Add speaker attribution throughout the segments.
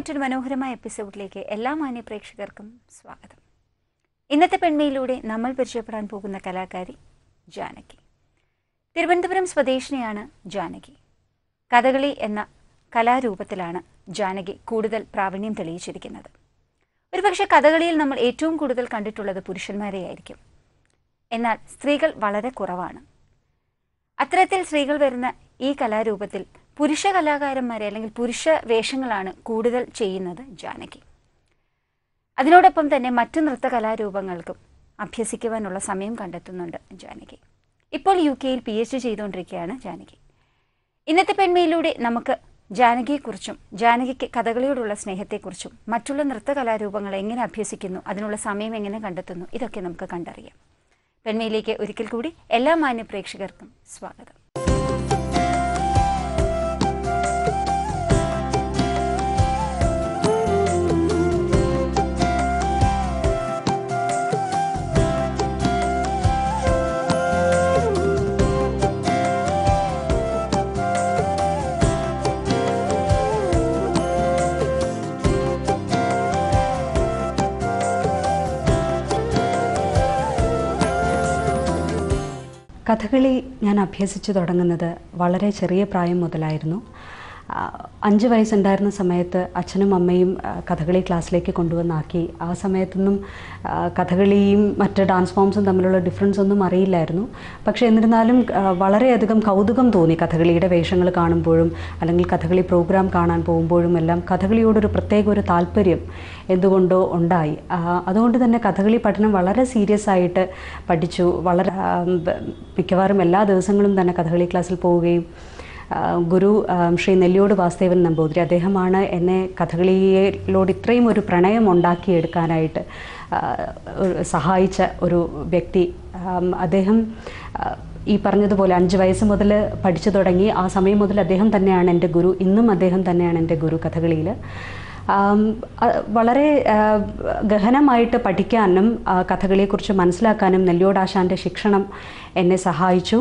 Speaker 1: മറ്റൊരു മനോഹരമായ എപ്പിസോഡിലേക്ക് എല്ലാ മാന്യ പ്രേക്ഷകർക്കും സ്വാഗതം ഇന്നത്തെ പെൺമയിലൂടെ നമ്മൾ പരിചയപ്പെടാൻ പോകുന്ന കലാകാരി ജാനകി തിരുവനന്തപുരം സ്വദേശിനിയാണ് ജാനകി കഥകളി എന്ന കലാരൂപത്തിലാണ് ജാനകി കൂടുതൽ പ്രാവീണ്യം തെളിയിച്ചിരിക്കുന്നത് ഒരുപക്ഷെ കഥകളിയിൽ നമ്മൾ ഏറ്റവും കൂടുതൽ കണ്ടിട്ടുള്ളത് പുരുഷന്മാരെയായിരിക്കും എന്നാൽ സ്ത്രീകൾ വളരെ കുറവാണ് അത്തരത്തിൽ സ്ത്രീകൾ വരുന്ന ഈ കലാരൂപത്തിൽ പുരുഷ കലാകാരന്മാരെ അല്ലെങ്കിൽ പുരുഷ വേഷങ്ങളാണ് കൂടുതൽ ചെയ്യുന്നത് ജാനകി അതിനോടൊപ്പം തന്നെ മറ്റു നൃത്ത കലാരൂപങ്ങൾക്കും അഭ്യസിക്കുവാനുള്ള സമയം കണ്ടെത്തുന്നുണ്ട് ജാനകി ഇപ്പോൾ യു കെയിൽ പി എച്ച് ഡി ചെയ്തുകൊണ്ടിരിക്കുകയാണ് ജാനകി ഇന്നത്തെ പെൺമയിലൂടെ നമുക്ക് ജാനകിയെക്കുറിച്ചും ജാനകിക്ക് കഥകളിയോടുള്ള സ്നേഹത്തെക്കുറിച്ചും മറ്റുള്ള നൃത്ത കലാരൂപങ്ങൾ എങ്ങനെ അഭ്യസിക്കുന്നു അതിനുള്ള സമയം എങ്ങനെ കണ്ടെത്തുന്നു ഇതൊക്കെ നമുക്ക് കണ്ടറിയാം പെൺമയിലേക്ക് ഒരിക്കൽ കൂടി എല്ലാ മാന്യ പ്രേക്ഷകർക്കും സ്വാഗതം
Speaker 2: കഥകളി ഞാൻ അഭ്യസിച്ചു തുടങ്ങുന്നത് വളരെ ചെറിയ പ്രായം മുതലായിരുന്നു ആ, അഞ്ച് വയസ്സുണ്ടായിരുന്ന സമയത്ത് അച്ഛനും അമ്മയും ആ, കഥകളി ക്ലാസ്സിലേക്ക് കൊണ്ടുവന്നാക്കി ആ സമയത്തൊന്നും ആ, കഥകളിയും മറ്റ് ഡാൻസ് ഫോംസും തമ്മിലുള്ള ഡിഫറൻസ് ഒന്നും അറിയില്ലായിരുന്നു പക്ഷേ എന്നിരുന്നാലും ആ, വളരെയധികം കൗതുകം തോന്നി കഥകളിയുടെ വേഷങ്ങൾ കാണുമ്പോഴും അല്ലെങ്കിൽ കഥകളി പ്രോഗ്രാം കാണാൻ പോകുമ്പോഴും എല്ലാം കഥകളിയോടൊരു പ്രത്യേക ഒരു താല്പര്യം എന്തുകൊണ്ടോ ഉണ്ടായി ആ, അതുകൊണ്ട് തന്നെ കഥകളി പഠനം വളരെ സീരിയസ് ആയിട്ട് പഠിച്ചു വളരെ ആ, ബ- മിക്കവാറും എല്ലാ ദിവസങ്ങളും തന്നെ കഥകളി ക്ലാസ്സിൽ പോവുകയും ആ, ഗുരു ആ, ശ്രീ നെല്ലിയോട് വാസുദേവൻ നമ്പൂതിരി അദ്ദേഹമാണ് എന്നെ കഥകളിയിലോട് ഇത്രയും ഒരു പ്രണയം ഉണ്ടാക്കിയെടുക്കാനായിട്ട് ആ, ഒരു സഹായിച്ച ഒരു വ്യക്തി ആം, അദ്ദേഹം ആ, ഈ പറഞ്ഞതുപോലെ അഞ്ച് വയസ്സ് മുതൽ പഠിച്ചു തുടങ്ങി ആ സമയം മുതൽ അദ്ദേഹം തന്നെയാണ് എൻ്റെ ഗുരു ഇന്നും അദ്ദേഹം തന്നെയാണ് എൻ്റെ ഗുരു കഥകളിയിൽ ആം, അ- വളരെ ആ, ഗഹനമായിട്ട് പഠിക്കാനും ആ, കഥകളിയെക്കുറിച്ച് മനസ്സിലാക്കാനും നെല്ലിയോടാശാൻ്റെ ശിക്ഷണം എന്നെ സഹായിച്ചു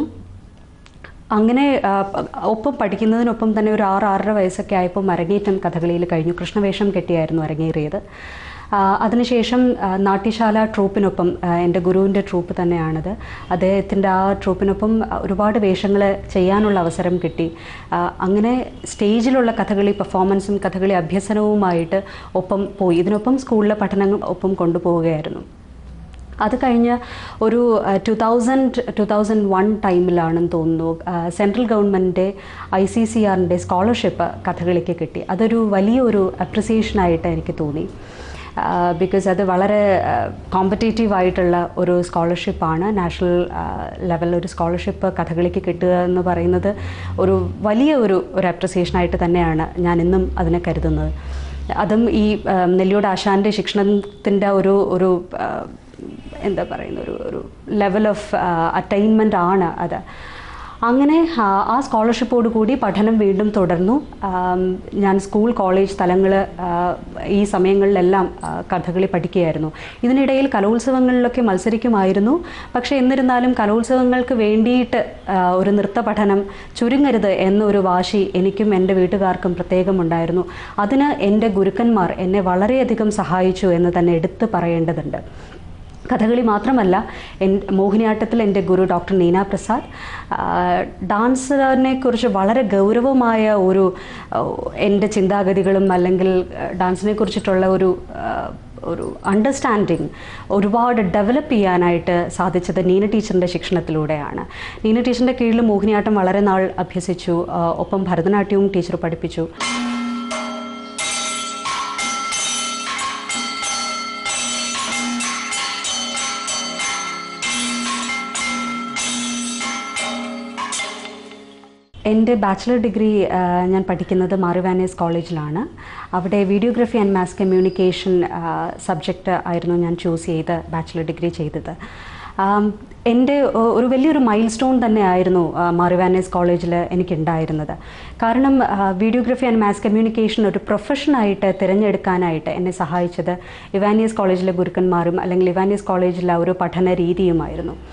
Speaker 2: അങ്ങനെ ആ, പ- ഒപ്പം പഠിക്കുന്നതിനൊപ്പം തന്നെ ഒരു ആറ് ആറര വയസ്സൊക്കെ ആയപ്പോൾ അരങ്ങേറ്റം കഥകളിയിൽ കഴിഞ്ഞു കൃഷ്ണവേഷം കെട്ടിയായിരുന്നു അരങ്ങേറിയത് ആ, അതിനുശേഷം ആ, നാട്യശാല ട്രൂപ്പിനൊപ്പം ആ, എൻ്റെ ഗുരുവിൻ്റെ ട്രൂപ്പ് തന്നെയാണത് അദ്ദേഹത്തിൻ്റെ ആ ട്രൂപ്പിനൊപ്പം ഒരുപാട് വേഷങ്ങൾ ചെയ്യാനുള്ള അവസരം കിട്ടി ആ, അങ്ങനെ സ്റ്റേജിലുള്ള കഥകളി പെർഫോമൻസും കഥകളി അഭ്യസനവുമായിട്ട് ഒപ്പം പോയി ഇതിനൊപ്പം സ്കൂളിലെ പഠനങ്ങൾ ഒപ്പം കൊണ്ടുപോവുകയായിരുന്നു അത് കഴിഞ്ഞ് ഒരു two thousand two thousand one ടൈമിലാണെന്ന് തോന്നുന്നു സെൻട്രൽ ഗവൺമെൻറ്റിൻ്റെ ഐ സി സി ആറിൻ്റെ സ്കോളർഷിപ്പ് കഥകളിക്ക് കിട്ടി അതൊരു വലിയൊരു അപ്രിസിയേഷനായിട്ട് എനിക്ക് തോന്നി ബിക്കോസ് അത് വളരെ കോമ്പറ്റേറ്റീവ് ആയിട്ടുള്ള ഒരു സ്കോളർഷിപ്പാണ് നാഷണൽ ലെവലിൽ ഒരു സ്കോളർഷിപ്പ് കഥകളിക്ക് കിട്ടുക എന്ന് പറയുന്നത് ഒരു വലിയ ഒരു ഒരു അപ്രിസിയേഷനായിട്ട് തന്നെയാണ് ഞാൻ ഇന്നും അതിനെ കരുതുന്നത് അതും ഈ ആ, നെല്ലിയോട് ആശാൻ്റെ ശിക്ഷണത്തിൻ്റെ ഒരു ഒരു ആ, എന്താ പറയുന്ന ഒരു ഒരു ലെവൽ ഓഫ് അറ്റൈൻമെൻ്റ് ആണ് അത് അങ്ങനെ ആ, ആ സ്കോളർഷിപ്പോട് കൂടി പഠനം വീണ്ടും തുടർന്നു ആം, ഞാൻ സ്കൂൾ കോളേജ് തലങ്ങൾ ഈ സമയങ്ങളിലെല്ലാം ആ, കഥകളി പഠിക്കുകയായിരുന്നു ഇതിനിടയിൽ കലോത്സവങ്ങളിലൊക്കെ മത്സരിക്കുമായിരുന്നു പക്ഷേ എന്നിരുന്നാലും കലോത്സവങ്ങൾക്ക് വേണ്ടിയിട്ട് ആ, ഒരു നൃത്ത പഠനം ചുരുങ്ങരുത് എന്നൊരു വാശി എനിക്കും എൻ്റെ വീട്ടുകാർക്കും പ്രത്യേകമുണ്ടായിരുന്നു അതിന് എൻ്റെ ഗുരുക്കന്മാർ എന്നെ വളരെയധികം സഹായിച്ചു എന്ന് തന്നെ എടുത്തു പറയേണ്ടതുണ്ട് കഥകളി മാത്രമല്ല എൻ മോഹിനിയാട്ടത്തിൽ എൻ്റെ ഗുരു ഡോക്ടർ നീന പ്രസാദ് ആ, ഡാൻസിനെ കുറിച്ച് വളരെ ഗൗരവമായ ഒരു ആ, എൻ്റെ ചിന്താഗതികളും അല്ലെങ്കിൽ ആ, ഡാൻസിനെ കുറിച്ചിട്ടുള്ള ഒരു ആ, ഒരു അണ്ടർസ്റ്റാൻഡിങ് ഒരുപാട് ഡെവലപ്പ് ചെയ്യാനായിട്ട് സാധിച്ചത് നീന ടീച്ചറിൻ്റെ ശിക്ഷണത്തിലൂടെയാണ് നീന ടീച്ചറിൻ്റെ കീഴിൽ മോഹിനിയാട്ടം വളരെ നാൾ അഭ്യസിച്ചു ആ, ഒപ്പം ഭരതനാട്യവും ടീച്ചർ പഠിപ്പിച്ചു എൻ്റെ ബാച്ചിലർ ഡിഗ്രി ആ, ഞാൻ പഠിക്കുന്നത് മാറിവാനേസ് കോളേജിലാണ് അവിടെ videography and mass communication subject ആയിരുന്നു ഞാൻ ചൂസ് ചെയ്ത് ബാച്ചിലർ ഡിഗ്രി ചെയ്തത് ആം, എൻ്റെ ഒ- ഒരു വലിയൊരു മൈൽ സ്റ്റോൺ തന്നെയായിരുന്നു ആ, മാറിവാനേസ് കോളേജിൽ എനിക്കുണ്ടായിരുന്നത് കാരണം ആ, വീഡിയോഗ്രഫി ആൻഡ് മാസ് കമ്മ്യൂണിക്കേഷൻ ഒരു പ്രൊഫഷനായിട്ട് തിരഞ്ഞെടുക്കാനായിട്ട് എന്നെ സഹായിച്ചത് ഇവാനിയസ് കോളേജിലെ ഗുരുക്കന്മാരും അല്ലെങ്കിൽ ഇവാനിയസ് കോളേജിലെ ഒരു പഠന രീതിയുമായിരുന്നു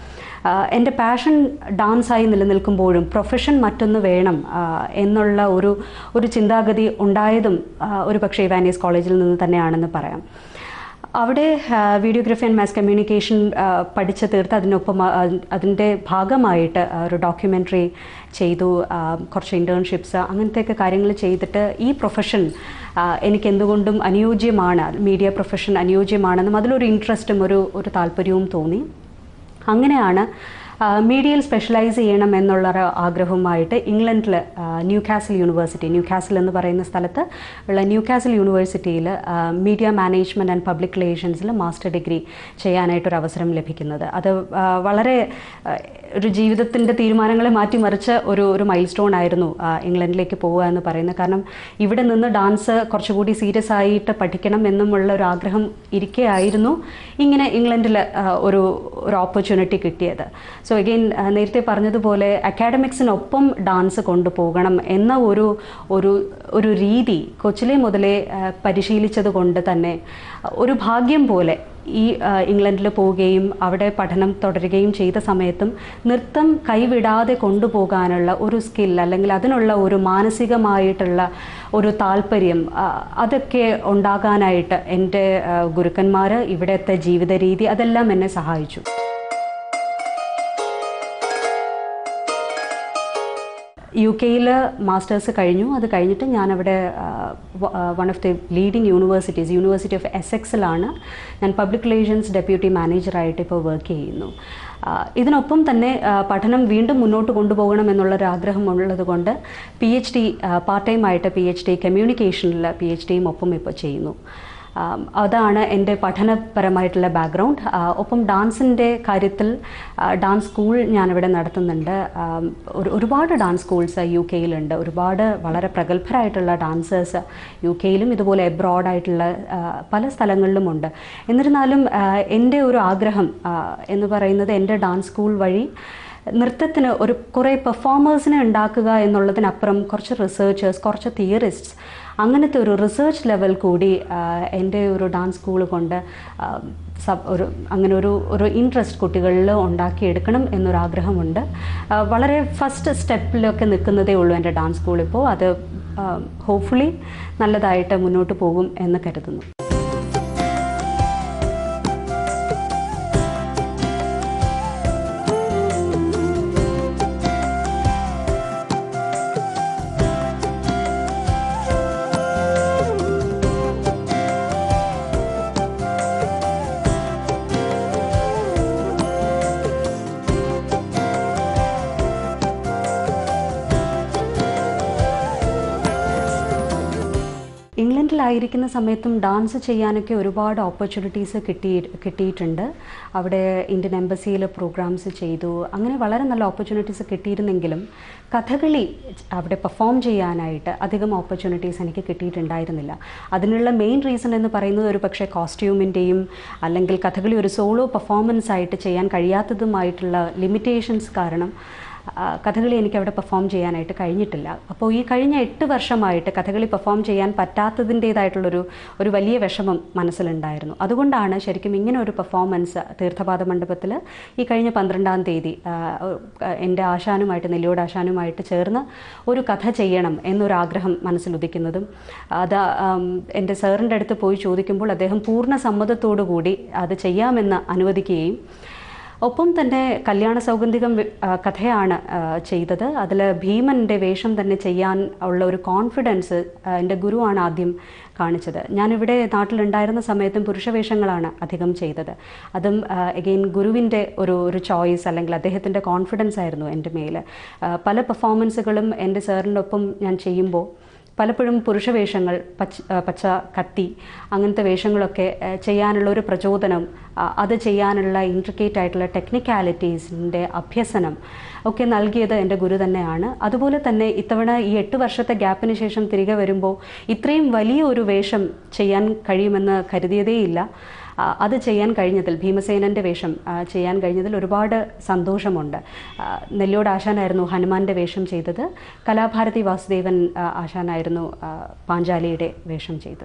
Speaker 2: ആ, എൻ്റെ പാഷൻ ഡാൻസായി നിലനിൽക്കുമ്പോഴും പ്രൊഫഷൻ മറ്റൊന്ന് വേണം ആ, എന്നുള്ള ഒരു ഒരു ചിന്താഗതി ഉണ്ടായതും ആ, ഒരു പക്ഷേ ഇവാനിയസ് കോളേജിൽ നിന്ന് തന്നെയാണെന്ന് പറയാം അവിടെ വീഡിയോഗ്രഫി ആൻഡ് മാസ് കമ്മ്യൂണിക്കേഷൻ പഠിച്ച് തീർത്ത് അതിനൊപ്പം ആ, അതിൻ്റെ ഭാഗമായിട്ട് ആ, ഒരു ഡോക്യുമെൻ്ററി ചെയ്തു ആ, കുറച്ച് ഇൻറ്റേൺഷിപ്സ് അങ്ങനത്തെയൊക്കെ കാര്യങ്ങൾ ചെയ്തിട്ട് ഈ പ്രൊഫഷൻ എനിക്ക് എന്തുകൊണ്ടും അനുയോജ്യമാണ് മീഡിയ പ്രൊഫഷൻ അനുയോജ്യമാണെന്നും അതിലൊരു ഇൻട്രസ്റ്റും ഒരു ഒരു താല്പര്യവും തോന്നി അങ്ങനെയാണ് ആ, മീഡിയയിൽ സ്പെഷ്യലൈസ് ചെയ്യണം എന്നുള്ള ഒരു ആഗ്രഹവുമായിട്ട് ഇംഗ്ലണ്ടിൽ Newcastle university Newcastle എന്ന് പറയുന്ന സ്ഥലത്ത് ഉള്ള ന്യൂ കാസിൽ യൂണിവേഴ്സിറ്റിയിൽ മീഡിയ മാനേജ്മെൻറ്റ് ആൻഡ് പബ്ലിക് റിലേഷൻസിൽ മാസ്റ്റർ ഡിഗ്രി ചെയ്യാനായിട്ടൊരു അവസരം ലഭിക്കുന്നത് അത് ആ, വളരെ ആ, ഒരു ജീവിതത്തിൻ്റെ തീരുമാനങ്ങളെ മാറ്റിമറിച്ച ഒരു ഒരു മൈൽ സ്റ്റോൺ ആയിരുന്നു ആ, ഇംഗ്ലണ്ടിലേക്ക് പോവുക എന്ന് പറയുന്നത് കാരണം ഇവിടെ നിന്ന് ഡാൻസ് കുറച്ചുകൂടി സീരിയസ് ആയിട്ട് പഠിക്കണം എന്നുമുള്ള ഒരു ആഗ്രഹം ഇരിക്കെ ആയിരുന്നു ഇങ്ങനെ ഇംഗ്ലണ്ടിൽ ഒരു ഒരു ഓപ്പർച്യൂണിറ്റി കിട്ടിയത് സോ അഗെയിൻ നേരത്തെ പറഞ്ഞതുപോലെ അക്കാഡമിക്സിനൊപ്പം ഡാൻസ് കൊണ്ടുപോകണം എന്ന ഒരു ഒരു ഒരു രീതി കൊച്ചിലെ മുതലേ ആ, പരിശീലിച്ചത് കൊണ്ട് തന്നെ ഒരു ഭാഗ്യം പോലെ ഈ ഇംഗ്ലണ്ടിൽ പോവുകയും അവിടെ പഠനം തുടരുകയും ചെയ്ത സമയത്തും നൃത്തം കൈവിടാതെ കൊണ്ടുപോകാനുള്ള ഒരു സ്കിൽ അല്ലെങ്കിൽ അതിനുള്ള ഒരു മാനസികമായിട്ടുള്ള ഒരു താല്പര്യം ആ, അതൊക്കെ ഉണ്ടാകാനായിട്ട് എൻ്റെ ഗുരുക്കന്മാർ ഇവിടുത്തെ ജീവിത രീതി അതെല്ലാം എന്നെ സഹായിച്ചു യു കെയിൽ മാസ്റ്റേഴ്സ് കഴിഞ്ഞു അത് കഴിഞ്ഞിട്ട് ഞാനവിടെ one of the leading universities university of എസെക്സിലാണ് ഞാൻ പബ്ലിക് റിലേഷൻസ് ഡെപ്യൂട്ടി മാനേജറായിട്ട് ഇപ്പോൾ വർക്ക് ചെയ്യുന്നു ആ, ഇതിനൊപ്പം തന്നെ ആ, പഠനം വീണ്ടും മുന്നോട്ട് കൊണ്ടുപോകണം എന്നുള്ളൊരു ആഗ്രഹം ഉള്ളത് കൊണ്ട് P H D part time ആയിട്ട് പി എച്ച് ഡി കമ്മ്യൂണിക്കേഷനിൽ പി എച്ച് ഡിയും ഒപ്പം ഇപ്പോൾ ചെയ്യുന്നു ആം, അതാണ് എൻ്റെ പഠനപരമായിട്ടുള്ള ബാക്ക്ഗ്രൗണ്ട് ഒപ്പം ഡാൻസിൻ്റെ കാര്യത്തിൽ ആ, ഡാൻസ് സ്കൂൾ ഞാനിവിടെ നടത്തുന്നുണ്ട് ആം, ഒരു ഒരുപാട് ഡാൻസ് സ്കൂൾസ് യു കെയിലുണ്ട് ഒരുപാട് വളരെ പ്രഗത്ഭരായിട്ടുള്ള ഡാൻസേഴ്സ് യു കെയിലും ഇതുപോലെ എബ്രോഡായിട്ടുള്ള പല സ്ഥലങ്ങളിലുമുണ്ട് എന്നിരുന്നാലും ആ, എൻ്റെ ഒരു ആഗ്രഹം ആ, എന്ന് പറയുന്നത് എൻ്റെ ഡാൻസ് സ്കൂൾ വഴി നൃത്തത്തിന് ഒരു കുറേ പെർഫോമേഴ്സിനെ ഉണ്ടാക്കുക എന്നുള്ളതിനപ്പുറം കുറച്ച് റിസർച്ചേഴ്സ് കുറച്ച് തിയറിസ്റ്റ്സ് അങ്ങനത്തെ ഒരു റിസർച്ച് ലെവൽ കൂടി ആ, എൻ്റെ ഒരു ഡാൻസ് സ്കൂൾ കൊണ്ട് ആ, സബ് ഒരു അങ്ങനെ ഒരു ഒരു ഇൻട്രസ്റ്റ് കുട്ടികളിൽ ഉണ്ടാക്കിയെടുക്കണം എന്നൊരാഗ്രഹമുണ്ട് ആ, വളരെ ഫസ്റ്റ് സ്റ്റെപ്പിലൊക്കെ നിൽക്കുന്നതേ ഉള്ളൂ എൻ്റെ ഡാൻസ് സ്കൂൾ ഇപ്പോൾ അത് ഹോപ്പ്ഫുള്ളി നല്ലതായിട്ട് മുന്നോട്ട് പോകും എന്ന് കരുതുന്നു ഇംഗ്ലണ്ടിലായിരിക്കുന്ന സമയത്തും ഡാൻസ് ചെയ്യാനൊക്കെ ഒരുപാട് ഓപ്പർച്യൂണിറ്റീസ് കിട്ടി കിട്ടിയിട്ടുണ്ട് അവിടെ ഇന്ത്യൻ എംബസിയിൽ പ്രോഗ്രാംസ് ചെയ്തു അങ്ങനെ വളരെ നല്ല ഓപ്പർച്യൂണിറ്റീസ് കിട്ടിയിരുന്നെങ്കിലും കഥകളി അവിടെ പെർഫോം ചെയ്യാനായിട്ട് അധികം ഓപ്പർച്യൂണിറ്റീസ് എനിക്ക് കിട്ടിയിട്ടുണ്ടായിരുന്നില്ല അതിനുള്ള മെയിൻ റീസൺ എന്ന് പറയുന്നത് ഒരു പക്ഷേ കോസ്റ്റ്യൂമിൻ്റെയും അല്ലെങ്കിൽ കഥകളി ഒരു സോളോ പെർഫോമൻസ് ആയിട്ട് ചെയ്യാൻ കഴിയാത്തതുമായിട്ടുള്ള ലിമിറ്റേഷൻസ് കാരണം ആ, കഥകളി എനിക്ക് അവിടെ പെർഫോം ചെയ്യാനായിട്ട് കഴിഞ്ഞിട്ടില്ല അപ്പോൾ ഈ കഴിഞ്ഞ എട്ട് വർഷമായിട്ട് കഥകളി പെർഫോം ചെയ്യാൻ പറ്റാത്തതിൻ്റേതായിട്ടുള്ളൊരു ഒരു വലിയ വിഷമം മനസ്സിലുണ്ടായിരുന്നു അതുകൊണ്ടാണ് ശരിക്കും ഇങ്ങനെ ഒരു പെർഫോമൻസ് തീർത്ഥപാദ മണ്ഡപത്തിൽ ഈ കഴിഞ്ഞ പന്ത്രണ്ടാം തീയതി ആ, എൻ്റെ ആശാനുമായിട്ട് നെല്ലിയോട് ആശാനുമായിട്ട് ചേർന്ന് ഒരു കഥ ചെയ്യണം എന്നൊരാഗ്രഹം മനസ്സിലുദിക്കുന്നതും അത് ആം, എൻ്റെ സാറിൻ്റെ അടുത്ത് പോയി ചോദിക്കുമ്പോൾ അദ്ദേഹം പൂർണ്ണ സമ്മതത്തോടു കൂടി അത് ചെയ്യാമെന്ന് അനുവദിക്കുകയും ഒപ്പം തന്നെ കല്യാണ സൗഗന്ധികം വി- ആ, കഥയാണ് ആ, ചെയ്തത് അതിൽ ഭീമൻ്റെ വേഷം തന്നെ ചെയ്യാൻ ഉള്ള ഒരു കോൺഫിഡൻസ് ആ, എൻ്റെ ഗുരുവാണ് ആദ്യം കാണിച്ചത് ഞാനിവിടെ നാട്ടിലുണ്ടായിരുന്ന സമയത്തും പുരുഷവേഷങ്ങളാണ് അധികം ചെയ്തത് അതും എഗെയിൻ ഗുരുവിൻ്റെ ഒരു ഒരു ചോയ്സ് അല്ലെങ്കിൽ അദ്ദേഹത്തിൻ്റെ കോൺഫിഡൻസ് ആയിരുന്നു എൻ്റെ മേൽ ആ, പല പെർഫോമൻസുകളും എൻ്റെ സാറിൻ്റെ ഒപ്പം ഞാൻ ചെയ്യുമ്പോൾ പലപ്പോഴും പുരുഷവേഷങ്ങൾ പച്ച ആ, പച്ച കത്തി അങ്ങനത്തെ വേഷങ്ങളൊക്കെ ആ, ചെയ്യാനുള്ള ഒരു പ്രചോദനം ആ, അത് ചെയ്യാനുള്ള ഇൻട്രിക്കേറ്റ് ആയിട്ടുള്ള ടെക്നിക്കാലിറ്റീസിൻ്റെ അഭ്യസനം ഒക്കെ നൽകിയത് എൻ്റെ ഗുരു തന്നെയാണ് അതുപോലെ തന്നെ ഇത്തവണ ഈ എട്ട് വർഷത്തെ ഗ്യാപ്പിന് ശേഷം തിരികെ വരുമ്പോൾ ഇത്രയും വലിയ ഒരു വേഷം ചെയ്യാൻ കഴിയുമെന്ന് കരുതിയതേയില്ല ആ, അത് ചെയ്യാൻ കഴിഞ്ഞതിൽ ഭീമസേനൻ്റെ വേഷം ആ, ചെയ്യാൻ കഴിഞ്ഞതിൽ ഒരുപാട് സന്തോഷമുണ്ട് ആ, നെല്ലിയോട് ആശാനായിരുന്നു ഹനുമാൻ്റെ വേഷം ചെയ്തത് കലാഭാരതി വാസുദേവൻ ആ, ആശാനായിരുന്നു ആ, പാഞ്ചാലിയുടെ വേഷം ചെയ്തത്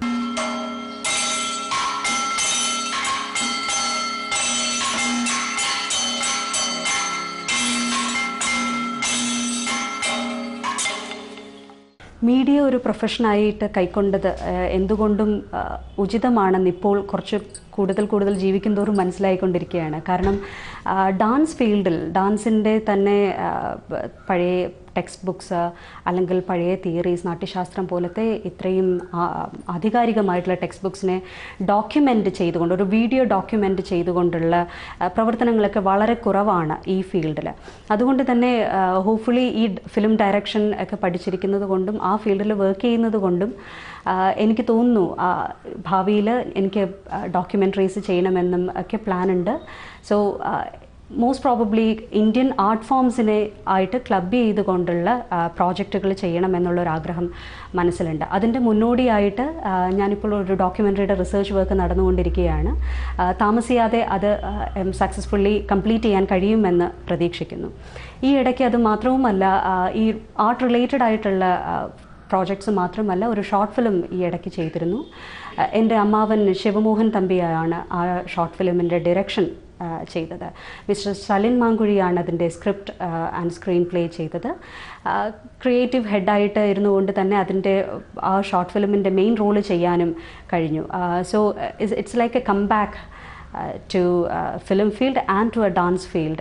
Speaker 2: മീഡിയ ഒരു പ്രൊഫഷനായിട്ട് കൈക്കൊണ്ടത് ഏഹ്, എന്തുകൊണ്ടും ആ, ഉചിതമാണെന്ന് ഇപ്പോൾ കുറച്ച് കൂടുതൽ കൂടുതൽ ജീവിക്കും തോറും മനസ്സിലായിക്കൊണ്ടിരിക്കുകയാണ് കാരണം ആ, ഡാൻസ് ഫീൽഡിൽ ഡാൻസിൻ്റെ തന്നെ ആ, ബ- പഴയ ടെക്സ്റ്റ് ബുക്സ് അല്ലെങ്കിൽ പഴയ തിയറീസ് നാട്യശാസ്ത്രം പോലത്തെ ഇത്രയും ആ, ആധികാരികമായിട്ടുള്ള ടെക്സ്റ്റ് ബുക്സിനെ ഡോക്യുമെൻ്റ് ചെയ്തുകൊണ്ട് ഒരു വീഡിയോ ഡോക്യുമെൻ്റ് ചെയ്തുകൊണ്ടുള്ള ആ, പ്രവർത്തനങ്ങളൊക്കെ വളരെ കുറവാണ് ഈ ഫീൽഡിൽ അതുകൊണ്ട് തന്നെ ഹോപ്പ്ഫുള്ളി ഈ ഫിലിം ഡയറക്ഷൻ ഒക്കെ പഠിച്ചിരിക്കുന്നത് കൊണ്ടും ആ ഫീൽഡിൽ വർക്ക് ചെയ്യുന്നത് കൊണ്ടും ആ, എനിക്ക് തോന്നുന്നു ഭാവിയിൽ എനിക്ക് ഡോക്യുമെൻ്ററീസ് ചെയ്യണമെന്നും ഒക്കെ പ്ലാൻ ഉണ്ട് so most probably Indian art ഫോംസിനെ ആയിട്ട് ക്ലബ് ചെയ്തുകൊണ്ടുള്ള പ്രോജക്റ്റുകൾ ചെയ്യണമെന്നുള്ളൊരാഗ്രഹം മനസ്സിലുണ്ട് അതിൻ്റെ മുന്നോടിയായിട്ട് ആ, ഞാനിപ്പോൾ ഒരു ഡോക്യുമെൻ്ററിയുടെ റിസർച്ച് വർക്ക് നടന്നുകൊണ്ടിരിക്കുകയാണ് ആ, താമസിയാതെ അത് സക്സസ്ഫുള്ളി കംപ്ലീറ്റ് ചെയ്യാൻ കഴിയുമെന്ന് പ്രതീക്ഷിക്കുന്നു ഈ ഇടയ്ക്ക് അത് മാത്രവുമല്ല ആ, ഈ ആർട്ട് റിലേറ്റഡ് ആയിട്ടുള്ള പ്രോജക്ട്സ് മാത്രമല്ല ഒരു ഷോർട്ട് ഫിലിം ഈ ഇടയ്ക്ക് ചെയ്തിരുന്നു ആ, എൻ്റെ അമ്മാവൻ ശിവമോഹൻ തമ്പിയാണ് ആ ഷോർട്ട് ഫിലിമിൻ്റെ ഡയറക്ഷൻ ചെയ്തത് മിസ്റ്റർ സലിൻ മാങ്കുഴിയാണ് അതിൻ്റെ സ്ക്രിപ്റ്റ് ആൻഡ് സ്ക്രീൻ പ്ലേ ചെയ്തത് ക്രിയേറ്റീവ് ഹെഡായിട്ട് ഇരുന്നുകൊണ്ട് തന്നെ അതിൻ്റെ ആ ഷോർട്ട് ഫിലിമിൻ്റെ മെയിൻ റോള് ചെയ്യാനും കഴിഞ്ഞു so it's like a come back to film field and to a dance field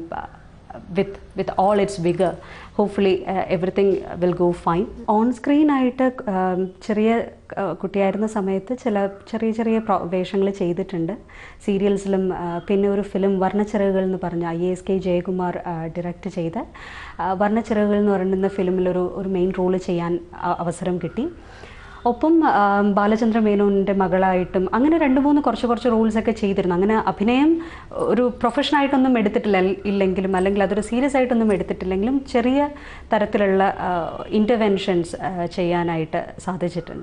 Speaker 2: with with all its vigor hopefully uh, everything will go fine on സ്ക്രീനായിട്ട് ചെറിയ uh, കുട്ടിയായിരുന്ന സമയത്ത് ചില ചെറിയ ചെറിയ വേഷങ്ങൾ ചെയ്തിട്ടുണ്ട് സീരിയൽസിലും പിന്നെ ഒരു ഫിലിം വർണ്ണച്ചിറകുകൾ എന്ന് പറഞ്ഞ I S K Jayakumar direct ചെയ്ത uh, വർണ്ണച്ചിറകുകൾ എന്ന് പറയുന്ന ഫിലിമിലൊരു ഒരു മെയിൻ റോള് ചെയ്യാൻ uh, അവസരം കിട്ടി ഒപ്പം ആ, ബാലചന്ദ്ര മേനോൻ്റെ മകളായിട്ടും അങ്ങനെ രണ്ട് മൂന്ന് കുറച്ച് കുറച്ച് റോൾസ് ഒക്കെ ചെയ്തിരുന്നു അങ്ങനെ അഭിനയം ഒരു പ്രൊഫഷനായിട്ടൊന്നും എടുത്തിട്ടില്ല ഇല്ലെങ്കിലും അല്ലെങ്കിൽ അതൊരു സീരിയസ് ആയിട്ടൊന്നും എടുത്തിട്ടില്ലെങ്കിലും ചെറിയ തരത്തിലുള്ള ഇൻ്റർവെൻഷൻസ് ചെയ്യാനായിട്ട് സാധിച്ചിട്ടുണ്ട്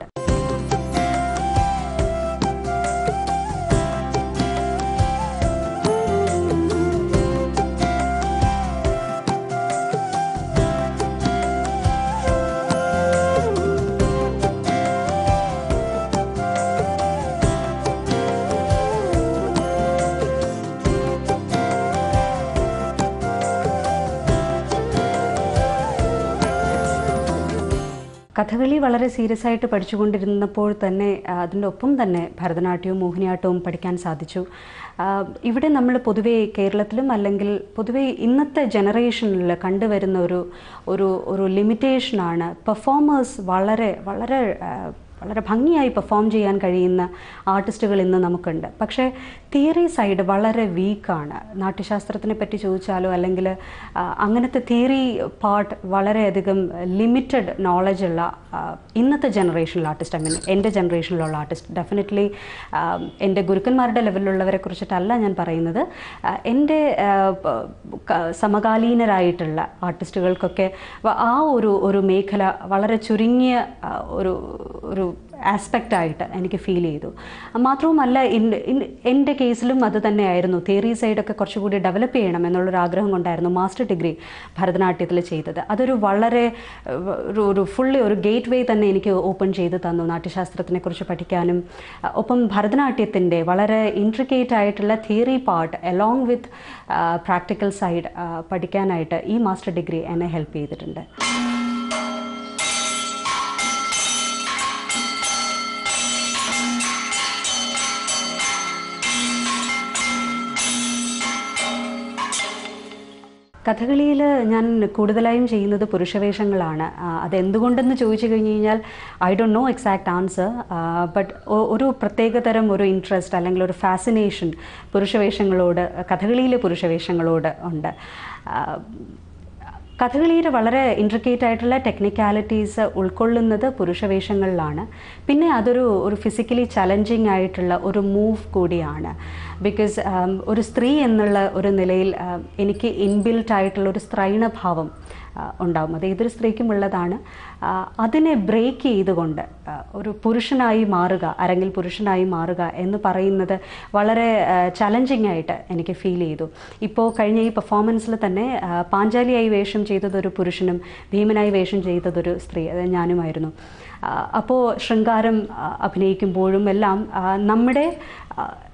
Speaker 2: കഥകളി വളരെ സീരിയസ് ആയിട്ട് പഠിച്ചുകൊണ്ടിരുന്നപ്പോൾ തന്നെ ആ, അതിൻ്റെ ഒപ്പം തന്നെ ഭരതനാട്യവും മോഹിനിയാട്ടവും പഠിക്കാൻ സാധിച്ചു ആ, ഇവിടെ നമ്മൾ പൊതുവേ കേരളത്തിലും അല്ലെങ്കിൽ പൊതുവേ ഇന്നത്തെ ജനറേഷനിൽ കണ്ടുവരുന്ന ഒരു ഒരു ഒരു ലിമിറ്റേഷനാണ് പെർഫോമേഴ്സ് വളരെ വളരെ ആ, വളരെ ഭംഗിയായി പെർഫോം ചെയ്യാൻ കഴിയുന്ന ആർട്ടിസ്റ്റുകൾ ഇന്ന് നമുക്കുണ്ട് പക്ഷേ തിയറി സൈഡ് വളരെ വീക്കാണ് നാട്യശാസ്ത്രത്തിനെ പറ്റി ചോദിച്ചാലോ അല്ലെങ്കിൽ ആ, അങ്ങനത്തെ തിയറി പാർട്ട് വളരെയധികം ലിമിറ്റഡ് നോളജുള്ള ഇന്നത്തെ ജനറേഷനിലുള്ള ആർട്ടിസ്റ്റ് ഐ മീൻ എൻ്റെ ജനറേഷനിലുള്ള ആർട്ടിസ്റ്റ് ഡെഫിനറ്റ്ലി എൻ്റെ ഗുരുക്കന്മാരുടെ ലെവലിലുള്ളവരെ കുറിച്ചിട്ടല്ല ഞാൻ പറയുന്നത് ആ, എൻ്റെ ആ, പ- ക- സമകാലീനരായിട്ടുള്ള ആർട്ടിസ്റ്റുകൾക്കൊക്കെ വ- ആ ഒരു ഒരു മേഖല വളരെ ചുരുങ്ങിയ ആ, ഒരു ഒരു ആസ്പെക്റ്റ് ആയിട്ട് എനിക്ക് ഫീൽ ചെയ്തു മാത്രവുമല്ല ഇൻ- ഇൻ- എൻ്റെ കേസിലും അത് തന്നെയായിരുന്നു തിയറി സൈഡൊക്കെ കുറച്ചുകൂടി ഡെവലപ്പ് ചെയ്യണം എന്നുള്ളൊരു ആഗ്രഹം കൊണ്ടായിരുന്നു മാസ്റ്റർ ഡിഗ്രി ഭരതനാട്യത്തിൽ ചെയ്തത് അതൊരു വളരെ ഏഹ്, ഒരു ഒരു ഫുള്ളി ഒരു ഗേറ്റ് വേ തന്നെ എനിക്ക് ഓപ്പൺ ചെയ്ത് തന്നു നാട്യശാസ്ത്രത്തിനെ കുറിച്ച് പഠിക്കാനും അഹ് ഒപ്പം ഭരതനാട്യത്തിൻ്റെ വളരെ ഇൻട്രിക്കേറ്റ് ആയിട്ടുള്ള theory part along with practical side പഠിക്കാനായിട്ട് ഈ മാസ്റ്റർ ഡിഗ്രി എന്നെ ഹെൽപ്പ് ചെയ്തിട്ടുണ്ട് കഥകളിയിൽ ഞാൻ കൂടുതലായും ചെയ്യുന്നത് പുരുഷവേഷങ്ങളാണ് ആ, അതെന്തുകൊണ്ടെന്ന് ചോദിച്ചു കഴിഞ്ഞ് കഴിഞ്ഞാൽ I don't know exact answer but ഒരു പ്രത്യേകതരം ഒരു ഇൻട്രസ്റ്റ് അല്ലെങ്കിൽ ഒരു ഫാസിനേഷൻ പുരുഷവേഷങ്ങളോട് കഥകളിയിലെ പുരുഷവേഷങ്ങളോട് ഉണ്ട് ആ, കഥകളിയുടെ വളരെ ഇൻട്രിക്കേറ്റ് ആയിട്ടുള്ള ടെക്നിക്കാലിറ്റീസ് ഉൾക്കൊള്ളുന്നത് പുരുഷവേഷങ്ങളിലാണ് പിന്നെ അതൊരു ഒരു ഫിസിക്കലി ചലഞ്ചിങ് ആയിട്ടുള്ള ഒരു മൂവ് കൂടിയാണ് ബിക്കോസ് ഒരു സ്ത്രീ എന്നുള്ള ഒരു നിലയിൽ um, എനിക്ക് ഇൻബിൽറ്റ് ആയിട്ടുള്ള ഒരു സ്ത്രൈണഭാവം ആ, ഉണ്ടാവും അത് ഏതൊരു സ്ത്രീക്കും ഉള്ളതാണ് ആ, അതിനെ ബ്രേക്ക് ചെയ്തുകൊണ്ട് ആ, ഒരു പുരുഷനായി മാറുക അരങ്ങിൽ പുരുഷനായി മാറുക എന്ന് പറയുന്നത് വളരെ ചലഞ്ചിങ് ആയിട്ട് എനിക്ക് ഫീൽ ചെയ്തു ഇപ്പോൾ കഴിഞ്ഞ ഈ പെർഫോമൻസിൽ തന്നെ ആ, പാഞ്ചാലിയായി വേഷം ചെയ്തതൊരു പുരുഷനും ഭീമനായി വേഷം ചെയ്തതൊരു സ്ത്രീ അത് ഞാനുമായിരുന്നു അപ്പോൾ ശൃംഗാരം ആ, അഭിനയിക്കുമ്പോഴും എല്ലാം ആ, നമ്മുടെ ആ,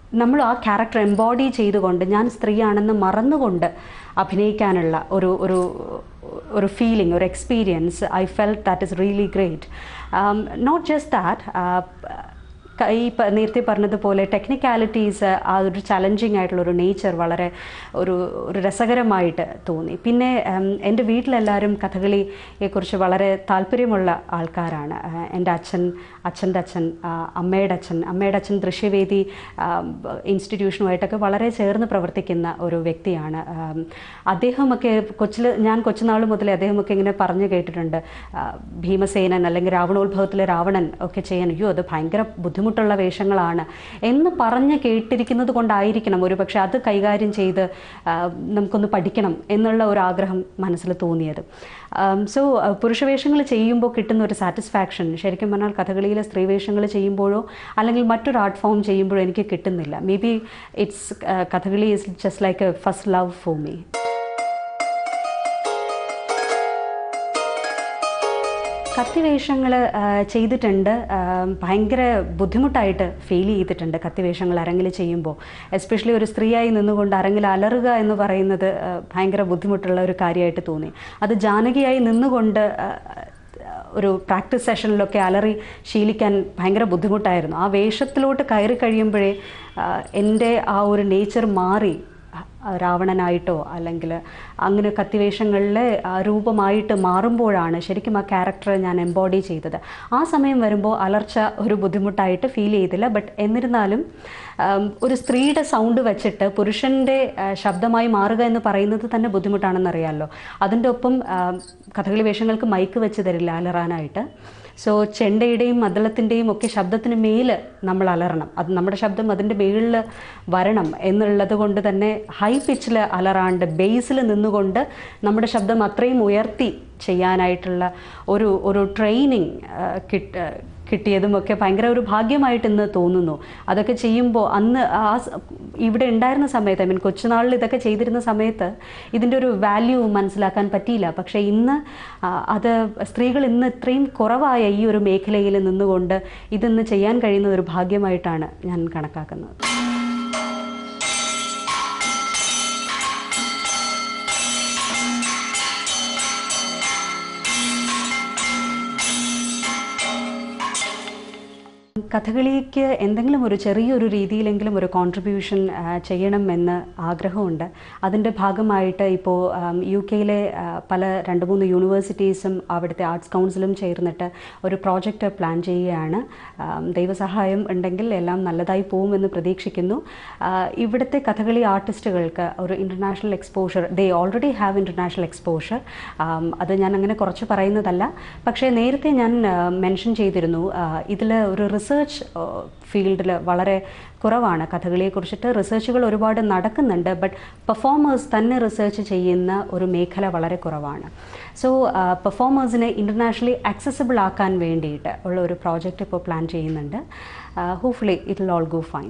Speaker 2: നമ്മൾ ആ ക്യാരക്ടർ എംബോഡി ചെയ്തുകൊണ്ട് ഞാൻ സ്ത്രീയാണെന്ന് മറന്നുകൊണ്ട് അഭിനയിക്കാനുള്ള ഒരു ഒരു ഒരു ഫീലിംഗ് ഒരു experience I felt that is really great not just that ഈ പ- നേരത്തെ പറഞ്ഞതുപോലെ ടെക്നിക്കാലിറ്റീസ് ആ ഒരു ചലഞ്ചിങ് ആയിട്ടുള്ള ഒരു നേച്ചർ വളരെ ഒരു ഒരു രസകരമായിട്ട് തോന്നി പിന്നെ ഉം, എൻ്റെ വീട്ടിലെല്ലാവരും കഥകളിയെക്കുറിച്ച് വളരെ താല്പര്യമുള്ള ആൾക്കാരാണ് ആ, എൻ്റെ അച്ഛൻ അച്ഛൻ്റെ അച്ഛൻ ആ, അമ്മയുടെ അച്ഛൻ അമ്മയുടെ അച്ഛൻ ദൃശ്യവേദി ആ, ഇൻസ്റ്റിറ്റ്യൂഷനുമായിട്ടൊക്കെ വളരെ ചേർന്ന് പ്രവർത്തിക്കുന്ന ഒരു വ്യക്തിയാണ് ആം, അദ്ദേഹമൊക്കെ കൊച്ചിൽ ഞാൻ കൊച്ചുനാൾ മുതലേ അദ്ദേഹമൊക്കെ ഇങ്ങനെ പറഞ്ഞു കേട്ടിട്ടുണ്ട് ആ, ഭീമസേനൻ അല്ലെങ്കിൽ രാവണോത്ഭവത്തിലെ രാവണൻ ഒക്കെ ചെയ്യാൻ അയ്യോ അത് ഭയങ്കര ബുദ്ധിമുട്ടുള്ള വേഷങ്ങളാണ് എന്ന് പറഞ്ഞ് കേട്ടിരിക്കുന്നത് കൊണ്ടായിരിക്കണം ഒരു പക്ഷേ അത് കൈകാര്യം ചെയ്ത് ആ, നമുക്കൊന്ന് പഠിക്കണം എന്നുള്ള ഒരു ആഗ്രഹം മനസ്സിൽ തോന്നിയത് സോ പുരുഷവേഷങ്ങൾ ചെയ്യുമ്പോൾ കിട്ടുന്ന ഒരു സാറ്റിസ്ഫാക്ഷൻ ശരിക്കും പറഞ്ഞാൽ കഥകളിയിലെ സ്ത്രീവേഷങ്ങൾ ചെയ്യുമ്പോഴോ അല്ലെങ്കിൽ മറ്റൊരു ആർട്ട് ഫോം ചെയ്യുമ്പോഴോ എനിക്ക് കിട്ടുന്നില്ല maybe it's Kathakali is just like a first love for me കത്തിവേഷങ്ങൾ ചെയ്തിട്ടുണ്ട് ആ, ഭയങ്കര ബുദ്ധിമുട്ടായിട്ട് ഫീൽ ചെയ്തിട്ടുണ്ട് കത്തിവേഷങ്ങൾ അരങ്ങിൽ ചെയ്യുമ്പോൾ എസ്പെഷ്യലി ഒരു സ്ത്രീയായി നിന്നുകൊണ്ട് അരങ്ങിൽ അലറുക എന്ന് പറയുന്നത് ആ, ഭയങ്കര ബുദ്ധിമുട്ടുള്ള ഒരു കാര്യമായിട്ട് തോന്നി അത് ജാനകിയായി നിന്നുകൊണ്ട് ആ, ഒരു പ്രാക്ടീസ് സെഷനിലൊക്കെ അലറി ശീലിക്കാൻ ഭയങ്കര ബുദ്ധിമുട്ടായിരുന്നു ആ വേഷത്തിലോട്ട് കയറി കഴിയുമ്പോഴേ ആ, എൻ്റെ ആ ഒരു നേച്ചർ മാറി ആ, രാവണനായിട്ടോ അല്ലെങ്കിൽ അങ്ങനെ കത്തിവേഷങ്ങളിലെ ആ, രൂപമായിട്ട് മാറുമ്പോഴാണ് ശരിക്കും ആ ക്യാരക്ടർ ഞാൻ എംബോഡി ചെയ്തത് ആ സമയം വരുമ്പോൾ അലർച്ച ഒരു ബുദ്ധിമുട്ടായിട്ട് ഫീൽ ചെയ്തില്ല ബട്ട് എന്നിരുന്നാലും ആം, ഒരു സ്ത്രീയുടെ സൗണ്ട് വെച്ചിട്ട് പുരുഷൻ്റെ ആ, ശബ്ദമായി മാറുക എന്ന് പറയുന്നത് തന്നെ ബുദ്ധിമുട്ടാണെന്നറിയാമല്ലോ അതിൻ്റെ ഒപ്പം ആം, കഥകളി വേഷങ്ങൾക്ക് മൈക്ക് വെച്ച് തരില്ല അലറാനായിട്ട് സോ ചെണ്ടയുടെയും മദ്ദളത്തിൻ്റെയും ഒക്കെ ശബ്ദത്തിന് മേല് നമ്മൾ അലറണം അത് നമ്മുടെ ശബ്ദം അതിൻ്റെ മേളിൽ വരണം എന്നുള്ളത് കൊണ്ട് തന്നെ ഹൈ പിച്ചിൽ അലറാണ്ട് ബേസിൽ നിന്നുകൊണ്ട് നമ്മുടെ ശബ്ദം അത്രയും ഉയർത്തി ചെയ്യാനായിട്ടുള്ള ഒരു ഒരു ട്രെയിനിങ് കിട്ട കിട്ടിയതും ഒക്കെ ഭയങ്കര ഒരു ഭാഗ്യമായിട്ട് ഇന്ന് തോന്നുന്നു അതൊക്കെ ചെയ്യുമ്പോൾ അന്ന് ആ സ- ഇവിടെ ഉണ്ടായിരുന്ന സമയത്ത് ഐ മീൻ കൊച്ചുനാളിൽ ഇതൊക്കെ ചെയ്തിരുന്ന സമയത്ത് ഇതിൻ്റെ ഒരു വാല്യൂ മനസ്സിലാക്കാൻ പറ്റിയില്ല പക്ഷേ ഇന്ന് ആ, അത് സ്ത്രീകൾ ഇന്ന് ഇത്രയും കുറവായ ഈ ഒരു മേഖലയിൽ നിന്നുകൊണ്ട് ഇതിന്ന് ചെയ്യാൻ കഴിയുന്ന ഒരു ഭാഗ്യമായിട്ടാണ് ഞാൻ കണക്കാക്കുന്നത് കഥകളിക്ക് എന്തെങ്കിലും ഒരു ചെറിയൊരു രീതിയിലെങ്കിലും ഒരു കോൺട്രിബ്യൂഷൻ ചെയ്യണമെന്ന് ആഗ്രഹമുണ്ട് അതിൻ്റെ ഭാഗമായിട്ട് ഇപ്പോൾ യു കെയിലെ പല രണ്ട് മൂന്ന് യൂണിവേഴ്സിറ്റീസും അവിടുത്തെ ആർട്സ് കൗൺസിലും ചേർന്നിട്ട് ഒരു പ്രോജക്റ്റ് പ്ലാൻ ചെയ്യുകയാണ് ആം, ദൈവസഹായം ഉണ്ടെങ്കിൽ എല്ലാം നല്ലതായി പോകുമെന്ന് പ്രതീക്ഷിക്കുന്നു ആ, ഇവിടുത്തെ കഥകളി ആർട്ടിസ്റ്റുകൾക്ക് ഒരു international exposure they already have international exposure അത് ഞാൻ അങ്ങനെ കുറച്ച് പറയുന്നതല്ല പക്ഷേ നേരത്തെ ഞാൻ മെൻഷൻ ചെയ്തിരുന്നു ഇതിൽ ഒരു റിസർച്ച് ഫീൽഡിൽ വളരെ കുറവാണ് കഥകളിയെക്കുറിച്ചിട്ട് റിസർച്ചുകൾ ഒരുപാട് നടക്കുന്നുണ്ട് ബട്ട് പെർഫോമേഴ്സ് തന്നെ റിസർച്ച് ചെയ്യുന്ന ഒരു മേഖല വളരെ കുറവാണ് സോ പെർഫോമേഴ്സിനെ ഇൻ്റർനാഷണലി ആക്സസിബിൾ ആക്കാൻ വേണ്ടിയിട്ട് ഉള്ള ഒരു പ്രോജക്റ്റ് ഇപ്പോൾ പ്ലാൻ ചെയ്യുന്നുണ്ട് hopefully it will all go fine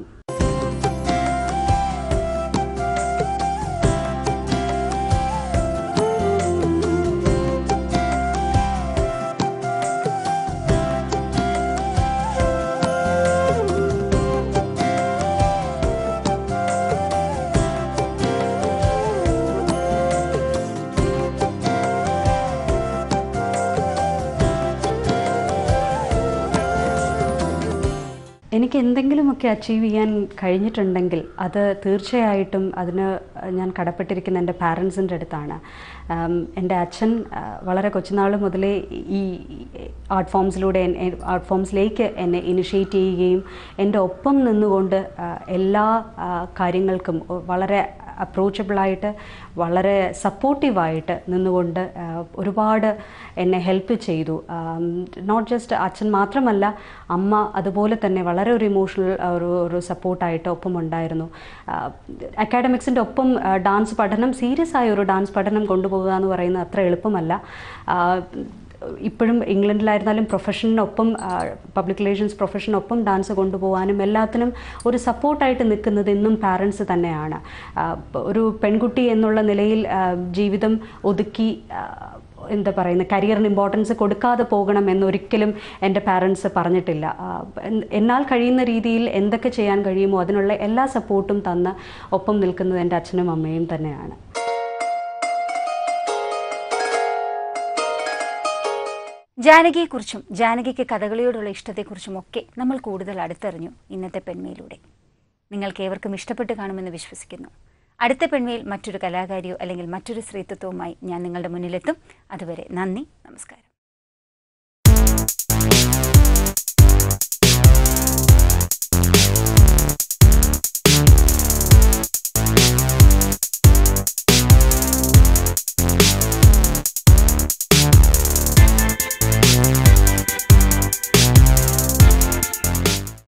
Speaker 2: എനിക്ക് എന്തെങ്കിലുമൊക്കെ അച്ചീവ് ചെയ്യാൻ കഴിഞ്ഞിട്ടുണ്ടെങ്കിൽ അത് തീർച്ചയായിട്ടും അതിന് ഞാൻ കടപ്പെട്ടിരിക്കുന്ന എൻ്റെ പാരൻസിൻ്റെ അടുത്താണ് ആം, എൻ്റെ അച്ഛൻ ആ, വളരെ കൊച്ചുനാൾ മുതലേ ഈ ആർട്ട് ഫോംസിലൂടെ ആർട്ട് ഫോംസിലേക്ക് എന്നെ ഇനിഷ്യേറ്റ് ചെയ്യുകയും എൻ്റെ ഒപ്പം നിന്നുകൊണ്ട് ആ, എല്ലാ ആ, കാര്യങ്ങൾക്കും വളരെ അപ്രോച്ചബിളായിട്ട് വളരെ സപ്പോർട്ടീവായിട്ട് നിന്നുകൊണ്ട് ആ, ഒരുപാട് എന്നെ ഹെൽപ്പ് ചെയ്തു നോട്ട് ജസ്റ്റ് അച്ഛൻ മാത്രമല്ല അമ്മ അതുപോലെ തന്നെ വളരെ ഒരു ഇമോഷണൽ ഒരു ഒരു സപ്പോർട്ടായിട്ട് ഒപ്പം ഉണ്ടായിരുന്നു അക്കാഡമിക്സിൻ്റെ ഒപ്പം ഡാൻസ് പഠനം സീരിയസ് ആയ ഒരു ഡാൻസ് പഠനം കൊണ്ടുപോകുക എന്ന് പറയുന്നത് അത്ര എളുപ്പമല്ല ആ, ഇപ്പോഴും ഇംഗ്ലണ്ടിലായിരുന്നാലും പ്രൊഫഷനൊപ്പം പബ്ലിക് റിലേഷൻസ് പ്രൊഫഷനൊപ്പം ഡാൻസ് കൊണ്ടുപോകാനും എല്ലാത്തിനും ഒരു സപ്പോർട്ടായിട്ട് നിൽക്കുന്നത് ഇന്നും പാരൻസ് തന്നെയാണ് ആ, ഒരു പെൺകുട്ടി എന്നുള്ള നിലയിൽ ആ, ജീവിതം ഒതുക്കി ആ, എന്താ പറയുന്നത് കരിയറിന് ഇമ്പോർട്ടൻസ് കൊടുക്കാതെ പോകണം എന്നൊരിക്കലും എൻ്റെ പാരൻസ് പറഞ്ഞിട്ടില്ല ആ, എൻ- എന്നാൽ കഴിയുന്ന രീതിയിൽ എന്തൊക്കെ ചെയ്യാൻ കഴിയുമോ അതിനുള്ള എല്ലാ സപ്പോർട്ടും തന്ന് ഒപ്പം നിൽക്കുന്നത് എൻ്റെ അച്ഛനും അമ്മയും തന്നെയാണ്
Speaker 1: ജാനകിയെക്കുറിച്ചും ജാനകിക്ക് കഥകളിയോടുള്ള ഇഷ്ടത്തെക്കുറിച്ചും ഒക്കെ നമ്മൾ കൂടുതൽ അടുത്തറിഞ്ഞു ഇന്നത്തെ പെൺമയിലൂടെ നിങ്ങൾക്ക് ഏവർക്കും ഇഷ്ടപ്പെട്ട് കാണുമെന്ന് വിശ്വസിക്കുന്നു അടുത്ത പെൺമയിൽ മറ്റൊരു കലാകാരിയോ അല്ലെങ്കിൽ മറ്റൊരു സ്ത്രീത്വവുമായി ഞാൻ നിങ്ങളുടെ മുന്നിലെത്തും അതുവരെ നന്ദി